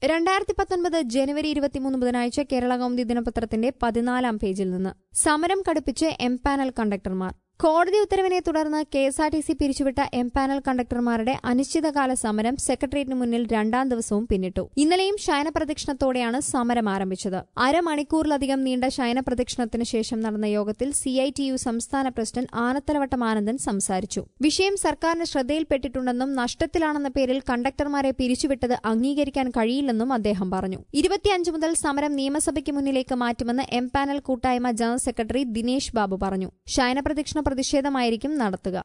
രണ്ടായിരത്തി പത്തൊൻപത് ജനുവരി ഇരുപത്തിമൂന്ന് ബുധനാഴ്ച കേരള കൗമുദി ദിനപത്രത്തിന്റെ പതിനാലാം പേജിൽ നിന്ന് സമരം കടുപ്പിച്ച് എം പാനൽ കണ്ടക്ടർമാർ കോടതി ഉത്തരവിനെ തുടർന്ന് K S R T C പിരിച്ചുവിട്ട എം പാനൽ കണ്ടക്ടർമാരുടെ അനിശ്ചിതകാല സമരം സെക്രട്ടേറിയറ്റിന് മുന്നിൽ രണ്ടാം ദിവസവും പിന്നിട്ടു ഇന്നലെയും ശയനപ്രദക്ഷിണത്തോടെയാണ് സമരം ആരംഭിച്ചത് അരമണിക്കൂറിലധികം നീണ്ട ശയനപ്രദക്ഷിണത്തിന് ശേഷം നടന്ന യോഗത്തിൽ സി ഐ ടി യു സംസ്ഥാന പ്രസിഡന്റ് ആനത്തലവട്ടം ആനന്ദൻ സംസാരിച്ചു വിഷയം സർക്കാരിന് ശ്രദ്ധയിൽപ്പെട്ടിട്ടുണ്ടെന്നും നഷ്ടത്തിലാണെന്ന പേരിൽ കണ്ടക്ടർമാരെ പിരിച്ചുവിട്ടത് അംഗീകരിക്കാൻ കഴിയില്ലെന്നും അദ്ദേഹം പറഞ്ഞു ഇരുപത്തിയഞ്ച് മുതൽ സമരം നിയമസഭയ്ക്ക് മുന്നിലേക്ക് മാറ്റുമെന്ന് എം പാനൽ കൂട്ടായ്മ ജനറൽ സെക്രട്ടറി ദിനേശ് ബാബു പറഞ്ഞു ശയനപ്രദക്ഷിണ പ്രതിഷേധമായിരിക്കും നടത്തുക